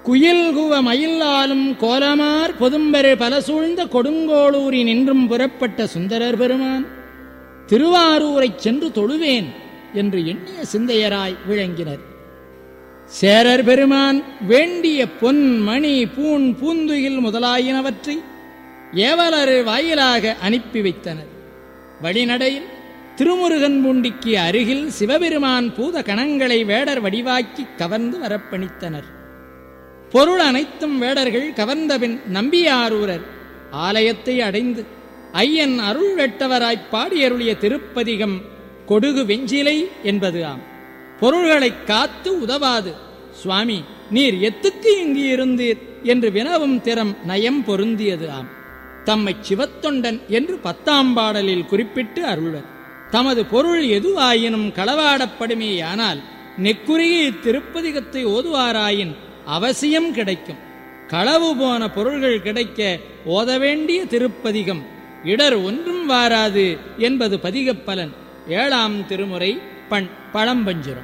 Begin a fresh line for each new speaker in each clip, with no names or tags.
குயில் குவ மயிலாலும் கோலமார் பொதும்பெரு பல சூழ்ந்த கொடுங்கோளூரின் நின்றும் புறப்பட்ட சுந்தரர் பெருமான் திருவாரூரைச் சென்று தொழுவேன் என்று எண்ணிய சிந்தையராய் விளங்கினர் சேரர் பெருமான் வேண்டிய பொன் மணி பூண் பூந்துயில் முதலாயினவற்றை ஏவலர் வாயிலாக அனுப்பி வைத்தனர் வழிநடையில் திருமுருகன் பூண்டிக்கு அருகில் சிவபெருமான் பூத கணங்களை வேடர் வடிவாக்கி கவர்ந்து வரப்பணித்தனர் பொருள் அனைத்தும் வேடர்கள் கவர்ந்தபின் நம்பியாரூரர் ஆலயத்தை அடைந்து ஐயன் அருள் வெட்டவராய்ப் பாடியருளிய திருப்பதிகம் கொடுகு வெஞ்சிலை என்பது ஆம் பொருள்களைக் காத்து உதவாது சுவாமி நீர் எத்துக்கு இங்கு இருந்தீர் என்று வினவும் திறம் நயம் பொருந்தியது ஆம் தம்மை சிவத்தொண்டன் என்று பத்தாம் பாடலில் குறிப்பிட்டு அருள்வர் தமது பொருள் எதுவாயினும் களவாடப்படுமேயானால் நெக்குரிய இத்திருப்பதிகத்தை ஓதுவாராயின் அவசியம் கிடைக்கும் களவு போன பொருள்கள் கிடைக்க ஓத வேண்டிய திருப்பதிகம் இடர் ஒன்றும் வாராது என்பது பதிகப் பலன் ஏழாம் திருமுறை பண் பழம்பஞ்சுரம்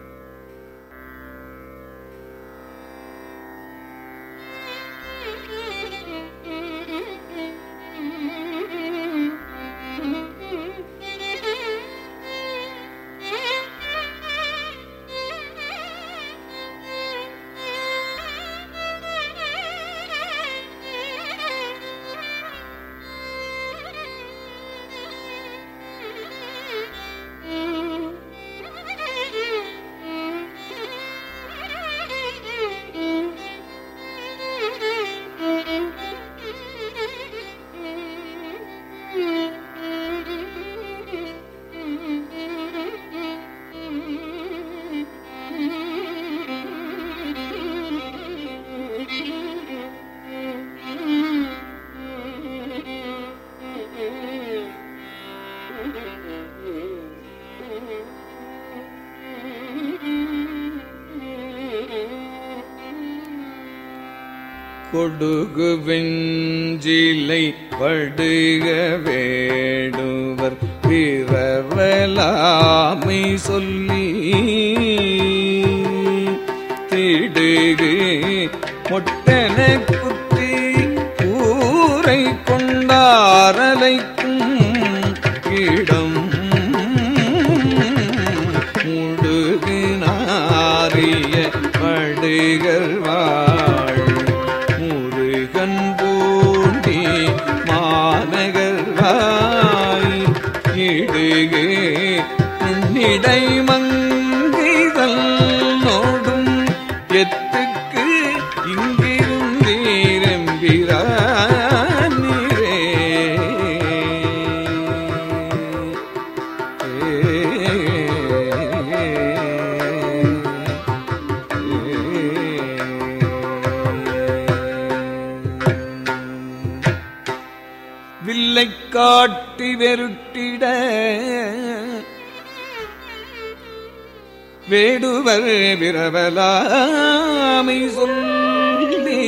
கொடுகு வெஞ்சிலை படுக வேடுவர் பிறவலாமை சொல்லி திடுகு மொட்டன குத்தி ஊரை கொண்டாரலைக்கும் இடம் முடுகு நாரிய படுகர் வாழ் முருகன் பூண்டி மாநகர் வாய் இடுகு நிடை மங்கைதல் நோடும் எத்துக்கு இங்கிருந்தீரம்பிரானீரே வில்லை காட்டி வெருட்டிட வேடுவர் விரவலாமை சொல்லி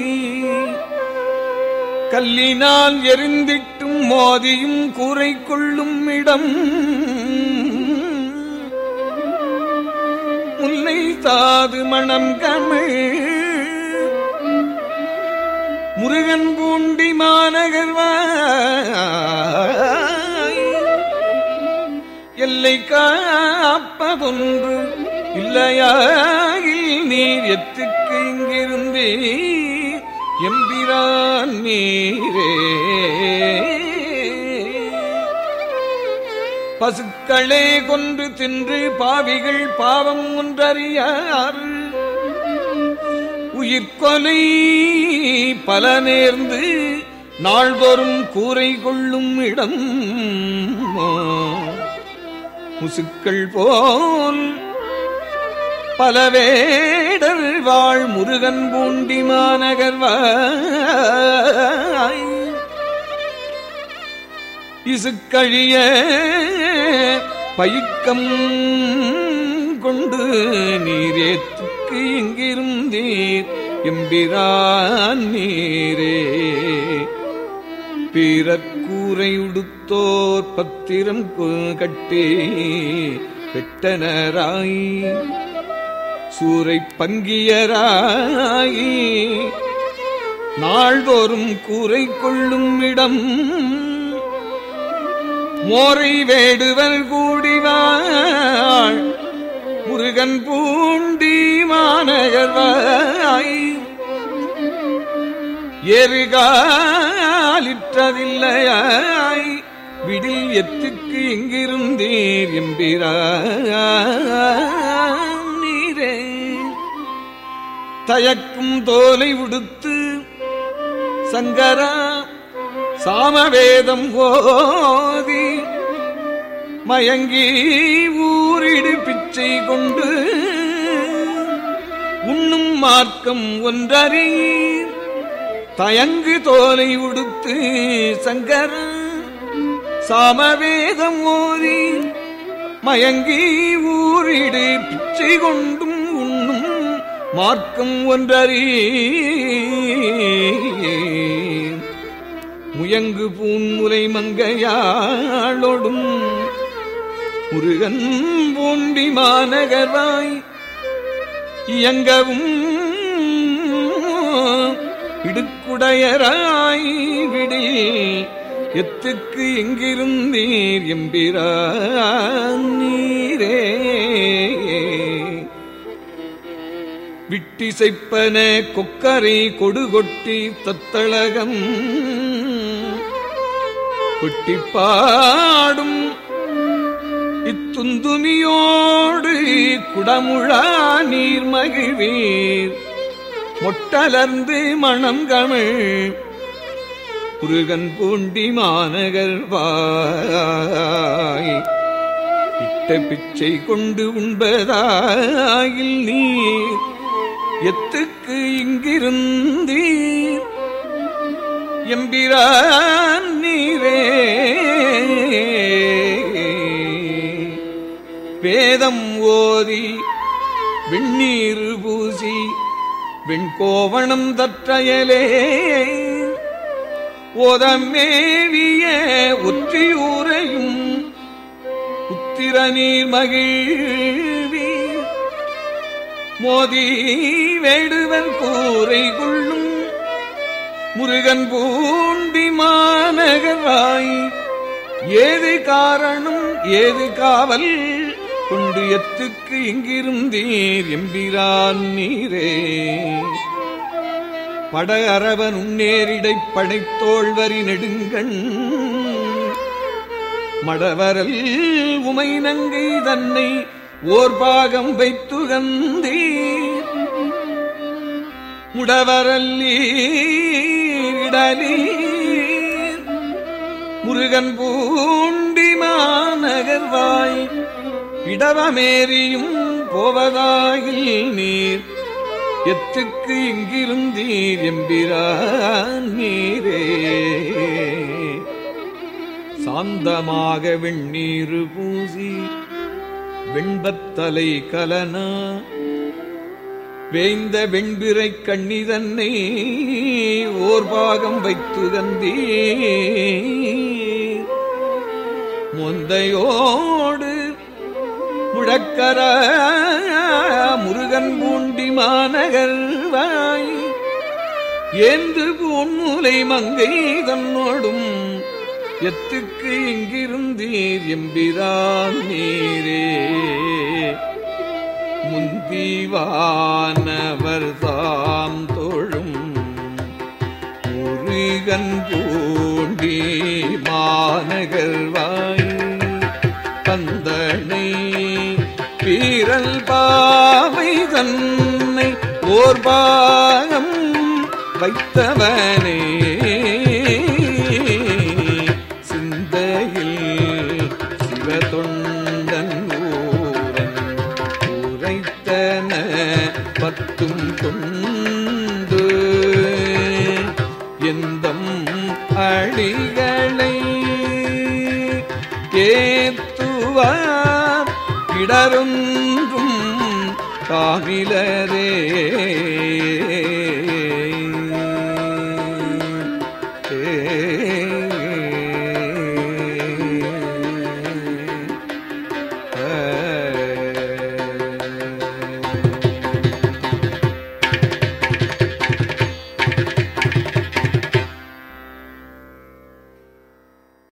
கல்லினால் எரிந்திட்டும் மோதியும் கூரை கொள்ளும் இடம் முல்லை தாது மணம் கமிழ் முருகன் பூண்டி மாநகர்வாய் எல்லை காப்பதொன்று இல்லையாகில் நீர் எத்துக்கு இங்கிருந்தே எம்பிரான் நீரே பசுக்களே கொன்று தின்று பாவிகள் பாவம் ஒன்றறியார் உயிர்கொலை பல நேர்ந்து நாள்தோறும் கூரை கொள்ளும் இடம் முசுக்கள் போல் பல வேடர் வாழ் முருகன் பூண்டி மாநகர்வாய் இசுக்கழிய பயிக்கம் கொண்டு நீரேத்துக்கு இங்கிருந்தீர் எம்பிரான் நீரே பிறக்கூரை உடுத்தோர் பத்திரம் கு- கட்டி பெட்டனராய் சூரை பங்கியராகி நாள்தோறும் கூரை கொள்ளும் இடம் மோரை வேடுவர் கூடிவாள் முருகன் பூண்டி மாநகர்வாய் ஏறுகாலிற்றதில்லையாய் விடில் எத்துக்கு எங்கிருந்தீர் எம்பிரா நீரே தயக்கும் தோலை உடுத்து சங்கரா சாமவேதம் ஓதி மயங்கி ஊரிடு பிச்சை கொண்டு உண்ணும் மார்க்கம் ஒன்றறி தயங்கு தோலை உடுத்து சங்கர சாமவேதம் ஓதி மயங்கி ஊரிடு பிச்சை கொண்டும் உண்ணும் மார்க்கம் ஒன்றறி முயங்கு பூன்முலை மங்கையாளொடும் முருகன் பூண்டி மாநகர்வாய் இயங்கவும் இடுக்குடையராய் விடி எத்துக்கு எங்கிருந்தீர் எம்பிரான் நீரே விட்டிசைப்பன கொக்கரை கொடுகொட்டி தத்தளகம் கொட்டி பாடும் இத்துந்துமியோடு குடமுழா நீர் மகிழ்வீர் மொட்டலர்ந்து மணம் கமிழ் முருகன் பூண்டி மாநகர் வாய் இட்ட பிச்சை கொண்டு உண்பதாயில் நீர் எத்துக்கு இங்கிருந்தீர் எம்பிரான் நீரே வேதம் ஓதி வெண்ணீர் பூசி வெண்கோவணம் தற்றையலே ஓதமேவிய ஒற்றியூரையும் உத்திர நீர் மகிழ்வி மோதி வேடுவர் கூரை கொள்ளும் முருகன் பூண்டி மாநகராய் ஏது காரணம் ஏது காவல் கொண்டு எத்துக்கு இங்கிருந்தீர் எம்பிரான் நீரே பட அரவன் உன்னேரிடை படைத்தோழ்வரி நெடுங்கண் மடவரல் உமை நங்கை தன்னை ஓர் பாகம் வைத்துகந்தீர் முடவரல்லீடலீர் முருகன் பூண்டி மாநகர்வாய் இடவமேறியும் போவதாயில் நீர் எத்துக்கு இங்கிருந்தீர் எம்பிரான் நீரே சாந்தமாக வெண்ணீரு பூசி வெண்பத்தலை கலனா வேய்ந்த வெண்பிறை கண்ணி தன்னை ஓர் பாகம் வைத்து தந்தீ முந்தையோடு முழக்கர முருகன் பூண்டி மாநகர்வாய் ஏந்து பூன்முலை மங்கை தன்னோடும் எத்துக்கு இங்கிருந்தீர் எம்பிரான் நீரே முந்திவானவர் தாம் தொழும் முருகன் பூண்டி மாநகர்வாய் பந்தனை பீரல் பாவை தன்னை ஓர் பாகம் வைத்தவனே சிந்தையில் சிவதொண்டன் ஊரன் உரைத்தன பத்தும் கொண்டு எந்தம் அடிகளை ஏத்துவார் இடரொன்றும் காவிலரே